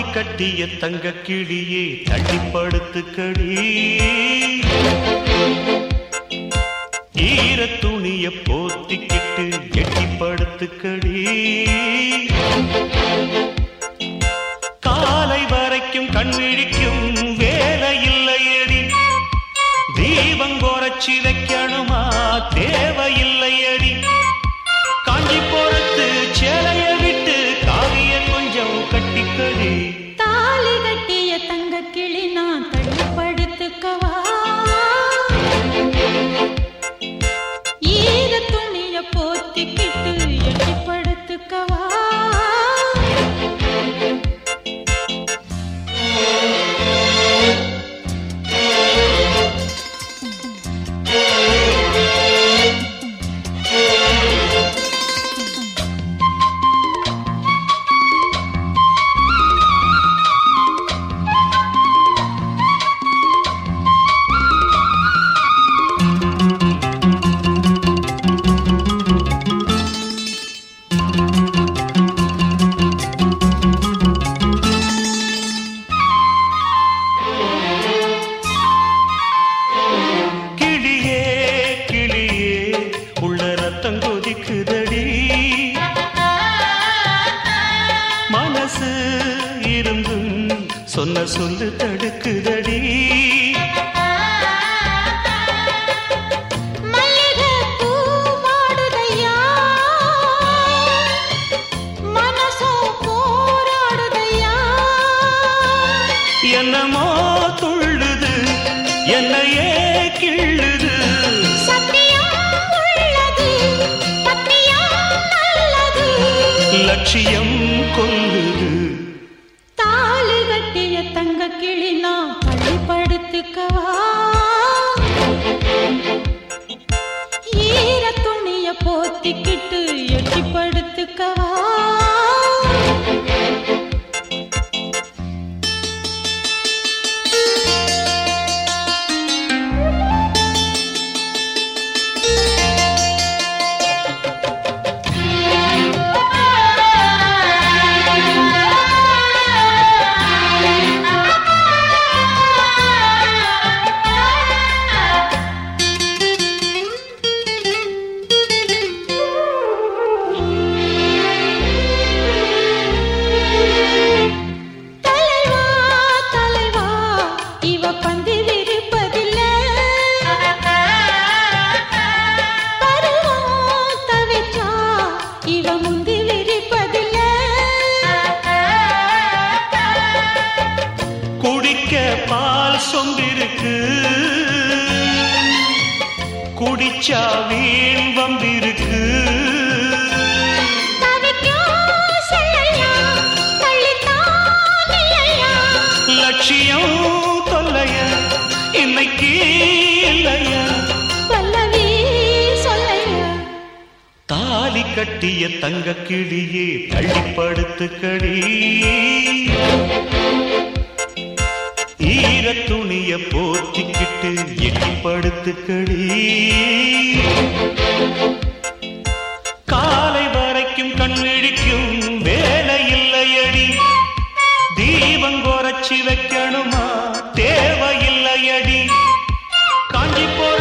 கட்டிய தங்க கிளியே தள்ளிப்படுத்துக்கடி ஈர துணிய போத்திக்கிட்டு எட்டிப்படுத்துக்கடி காலை வரைக்கும் கண்விழிக்கும் வேலை இல்லையடி தீபம் குறைச்சி வைக்கணுமா தேவையில்லையடி காஞ்சி போறத்து சேலைய விட்டு காவிய கொஞ்சம் கட்டிக்கடி தாலி கட்டிய தங்க கிளி நான் தள்ளிப்படுத்துக்கவா ஈர துணிய போத்திக்கிட்டு எட்டிப்படுத்துக்கவா கிளியே கிளியே உள்ள ரத்தம் கொதிக்குதடி மனசு இருந்தும் சொன்ன சொல்லு தடுக்குதடி மல்லிகை பூ வாடுதையா மனசோ போராடுதையா என்னமோ துள்ளுது என்னையே கிள்ளுது சத்தியம் உள்ளது சத்தியம் நல்லது லட்சியம் கொல்லுது தாலி கட்டிய தங்க கிளி நான் பள்ளிப்படுத்துக்கவா ஈர துணிய போத்திக்கிட்டு எட்டிப்படுத்துக்கவா தலைவா தலைவா இவ பந்து விரிப்பதில்ல பருவம் தவிச்சா இவ முந்தி விரிப்பதில்ல குடிக்க பால் சொம்பிருக்கு குடிச்சா வீண் வம்பிருக்கு தவிக்கும் செல்லையா தள்ளித்தான் இல்லையா லட்சியம் தொல்லைய இன்னைக்கு இல்லையா பல்லவி சொல்லையா தாலி கட்டிய தங்க கிளியே தள்ளிப்படுத்துக்கடி ஈர துணிய போத்திக்கிட்டு எட்டிப்படுத்துக்கடி காலை வரைக்கும் கண்விழிக்கும் வேலை இல்லையடி தீபம் குறைச்சி வைக்கணுமா தேவையில்லையடி காஞ்சி போற